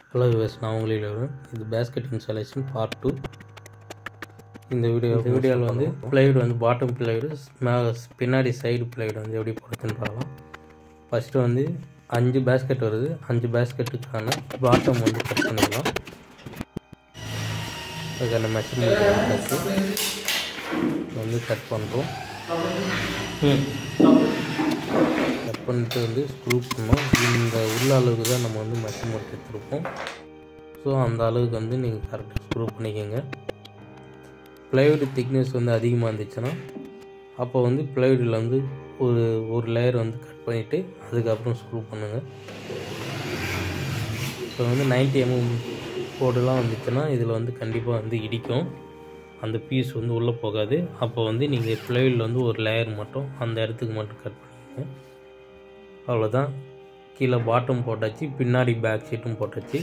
hello விவஸ் நான் உங்களில் வரும் இது பேஸ்கெட் இன்ஸ்டாலேஷன் பார்ட் டூ இந்த வீடியோ இந்த வீடியோவில் வந்து பிளைவுட் வந்து பாட்டம் பிளைவுடு மேலே பின்னாடி சைடு பிளைவுடு வந்து எப்படி போடுறதுன்னு பார்க்கலாம் ஃபஸ்ட்டு வந்து அஞ்சு பேஸ்கெட் வருது அஞ்சு பேஸ்கெட்டுக்கான பாட்டம் வந்து கட் பண்ணிக்கலாம் அதுக்கான மெஷர்மெண்ட் வந்து கட் பண்ணுறோம் கட் பண்ணிட்டு வந்து ஸ்க்ரூ பண்ணோம் இந்த உள்ள அளவுக்கு தான் நம்ம வந்து மெஷர்மெண்ட் எடுத்துருப்போம் ஸோ அந்த அளவுக்கு வந்து நீங்கள் கரெக்டாக ஸ்க்ரூ பண்ணிக்கோங்க ப்ளைவுட் திக்னஸ் வந்து அதிகமாக இருந்துச்சுன்னா அப்போ வந்து ப்ளைவுட்டில் வந்து ஒரு ஒரு லேயர் வந்து கட் பண்ணிவிட்டு அதுக்கப்புறம் ஸ்க்ரூ பண்ணுங்கள் இப்போ வந்து நைன்டி எம்எம் போர்டுலாம் வந்துச்சுன்னா இதில் வந்து கண்டிப்பாக வந்து இடிக்கும் அந்த பீஸ் வந்து உள்ளே போகாது அப்போ வந்து நீங்கள் ப்ளைவுட்டில் வந்து ஒரு லேயர் மட்டும் அந்த இடத்துக்கு மட்டும் கட் பண்ணிக்கோங்க அவ்வளோதான் கீழே பாட்டம் போட்டாச்சு பின்னாடி பேக் சீட்டும் போட்டாச்சு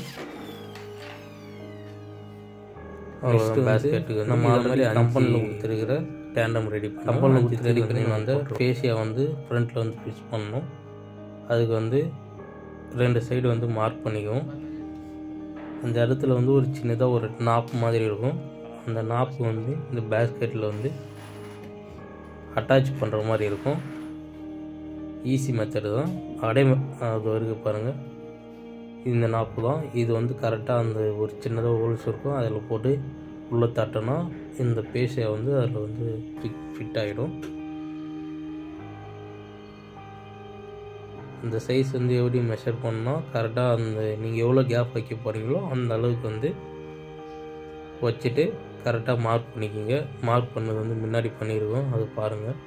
அவ்வளோதான் பேஸ்கெட்டுக்கு வந்து நம்ம ஆல்ரெடி கம்பெனியில் கொடுத்துருக்கிற டேண்டம் ரெடி பண்ணி கம்பெனியில் கொடுத்து ரெடி பண்ணி வந்து ஃபேஸியை வந்து ஃப்ரண்ட்டில் வந்து ஃபிக்ஸ் பண்ணணும் அதுக்கு வந்து ரெண்டு சைடு வந்து மார்க் பண்ணிக்குவோம் அந்த இடத்துல வந்து ஒரு சின்னதாக ஒரு நாப்பு மாதிரி இருக்கும் அந்த நாப்பு வந்து இந்த பேஸ்கெட்டில் வந்து அட்டாச் பண்ணுற மாதிரி இருக்கும் ஈஸி மெத்தடு தான் அடை அது வரைக்கும் பாருங்கள் இந்த நாப்பு தான் இது வந்து கரெக்டாக அந்த ஒரு சின்னதாக ஹோல்ஸ் இருக்கும் அதில் போட்டு உள்ளே தட்டினா இந்த பேசியை வந்து அதில் வந்து ஃபிட் ஃபிட் ஆகிடும் அந்த சைஸ் வந்து எப்படி மெஷர் பண்ணால் கரெக்டாக அந்த நீங்கள் எவ்வளோ கேப் வைக்க போகிறீங்களோ அந்த அளவுக்கு வந்து வச்சுட்டு கரெக்டாக மார்க் பண்ணிக்கிங்க மார்க் பண்ணது வந்து முன்னாடி பண்ணியிருக்கோம் அது பாருங்கள்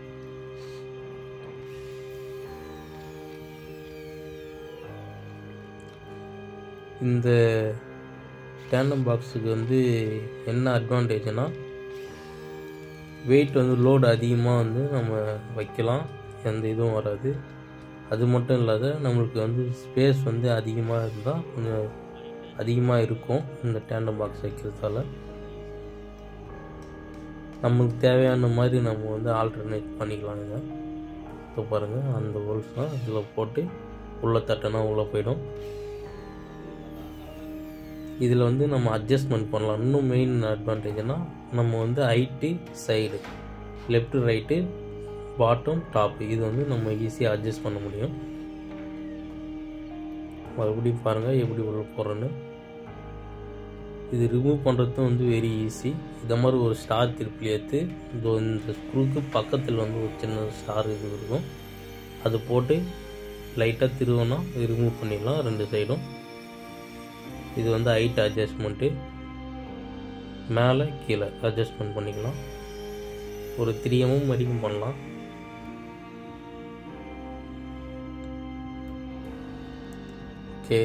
இந்த டேண்டம் பாக்ஸுக்கு வந்து என்ன அட்வான்டேஜ்னால் வெயிட் வந்து லோடு அதிகமாக வந்து நம்ம வைக்கலாம் எந்த இதுவும் வராது அது மட்டும் இல்லாத நம்மளுக்கு வந்து ஸ்பேஸ் வந்து அதிகமாக இருந்தால் கொஞ்சம் அதிகமாக இருக்கும் இந்த டேண்டம் பாக்ஸ் வைக்கிறதால நம்மளுக்கு தேவையான மாதிரி நம்ம வந்து ஆல்டர்னேட் பண்ணிக்கலாம் இதை இப்போ பாருங்கள் அந்த ஹோல்ஸ்லாம் இதில் போட்டு உள்ளே தட்டினா உள்ளே போயிடும் இதில் வந்து நம்ம அட்ஜஸ்ட்மெண்ட் பண்ணலாம் இன்னும் மெயின் அட்வான்டேஜ்னால் நம்ம வந்து height side left right bottom top இது வந்து நம்ம ஈஸியாக அட்ஜஸ்ட் பண்ண முடியும் மறுபடியும் பாருங்கள் எப்படி உள்ள போகிறோன்னு இது ரிமூவ் பண்ணுறதும் வந்து வெரி ஈஸி இந்த மாதிரி ஒரு ஸ்டார் திருப்பி ஏற்று இந்த இந்த ஸ்க்ரூக்கு பக்கத்தில் வந்து ஒரு சின்ன ஸ்டார் இது இருக்கும் அது போட்டு லைட்டாக திருவோன்னா ரிமூவ் பண்ணிடலாம் ரெண்டு சைடும் இது வந்து ஹைட் அட்ஜஸ்ட்மெண்ட்டு மேலே கீழே அட்ஜஸ்ட்மெண்ட் பண்ணிக்கலாம் ஒரு த்ரீ எம்எம் வரைக்கும் பண்ணலாம் ஓகே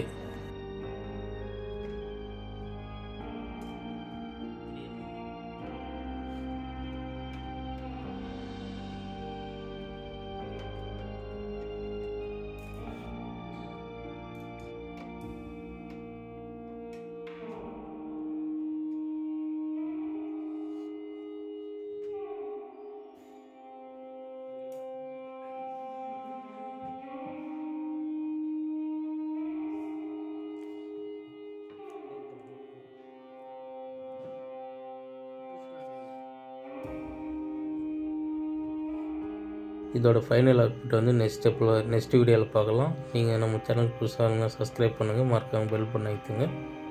இதோட ஃபைனல் அவுட்புட் வந்து நெக்ஸ்ட் ஸ்டெப்பில் நெக்ஸ்ட் வீடியோவில் பார்க்கலாம் நீங்கள் நம்ம சேனல் புதுசாக இருந்தால் சப்ஸ்கிரைப் பண்ணுங்கள் மறக்காமல் பெல் பண்ண வைத்துங்க